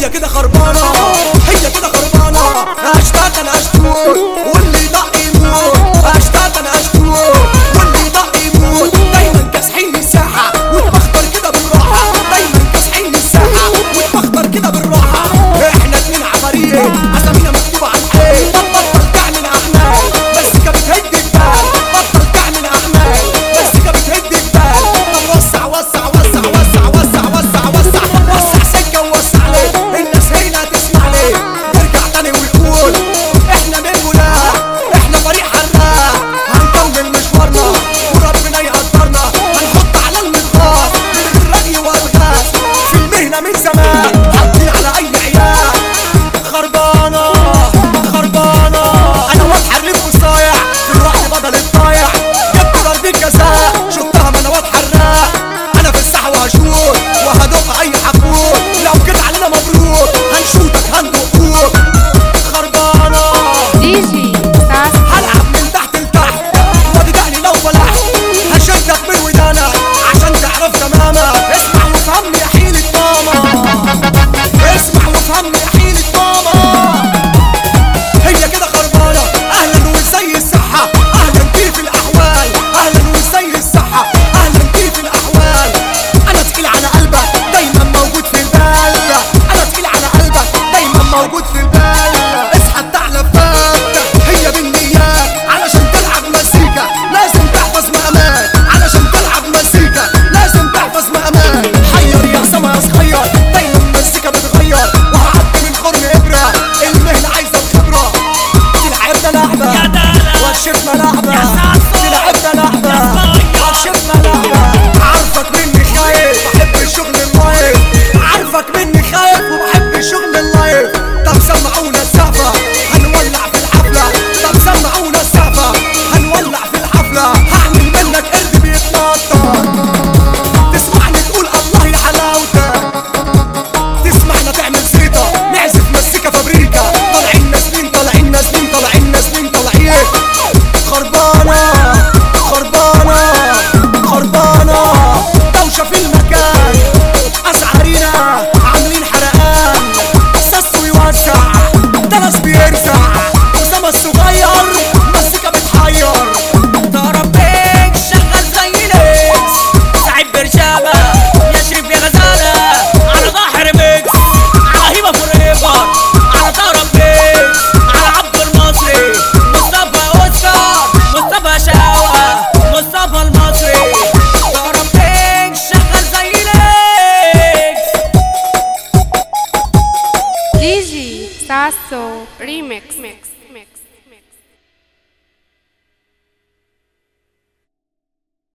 هي كده خربانة هي كده خربانة اشتغل اشتغل واللي ضق يموت اشتغل اشتغل واللي ضق يموت دايما كاسحين الساحة وتبختر كده بالراحة دايما كاسحين الساحة وتبختر كده بالراحة احنا اتنين عفاريت اسامينا مكتوبة على الحيط بطل تعمل اعمال بس كده بتهد البال بطل تعمل اعمال بس كده بتهد البال طب وسع وسع وسع وسع وسع وسع وسع وسع سكة ووسع ليه الناس هنا تسمع ليه نرجع تاني ونقول احنا من ولا احنا فريق حراق هنكمل مشوارنا وربنا يقدرنا هنحط على المنخاص من الرغي والغاز في المهنة من زمان حاطين على اي عيال خربانة خربانة انا واد حريف وصايع في الوقت بدل الضايع جبت ضربة جزاء شفتها منوات حراق انا في الساحة وهشوط وهدق اي حقوق لو جيت علينا مبروك هنشوطك هندقوك خربانة دي جي ساس هلعب من تحت لتحت وادي دقني لو فلحت هشدك من ودانك عشان تعرف تماما اسمع وافهمني يا حيلة ماما اسمع وافهمني يا حيلة ماما هي كده خربانة اهلا وازاي الصحة اهلا كيف الاحوال اهلا وازاي الصحة اهلا كيف الاحوال انا تقيل على قلبك دايما موجود في البال انا تقيل على قلبك دايما موجود في البال اصحى تعلى فاتك هي بالنيات علشان تلعب مزيكا لازم تحفظ مقامات علشان تلعب مزيكا لازم تحفظ مقامات حير يا سما يا صغير دايما المزيكا بتغير وهعدي من خرم ابره المهنه عايزه الخبره تلعبنا لعبه وكشفنا لعبه تلعبنا لعبه وكشفنا لعبه عارفك مني خايف بحب الشغل اللايف عارفك مني خايف وبحب الشغل اللايف طب سمعونا السقفه هنولع في الحفله طب سمعونا السقفه هنولع في الحفله هعمل منك قرد بيتنطط تسمعني تقول الله يا حلاوتك تسمعنا تعمل زيطة نعزف مزيكا فابريكا طالعين نازلين طالعين نازلين طالعين نازلين طالعين خربانة خربانة خربانة دوشة في المكان أسعارينا عاملين حرقان سس ويوزع ده ناس بيرزع أسامة الصغير مزيكا بتحير ضرب بيك شغل زي ليكس سعيد برشامة يشرب يا غزالة على ظهر ميكس على هيبة فوريفر على ضرب بيك على عبد المصري مصطفى اوسكار مصطفى شاوة مصطفى المصري ضرب بيك شغل زي ليكس دي جي ساسو ريميكس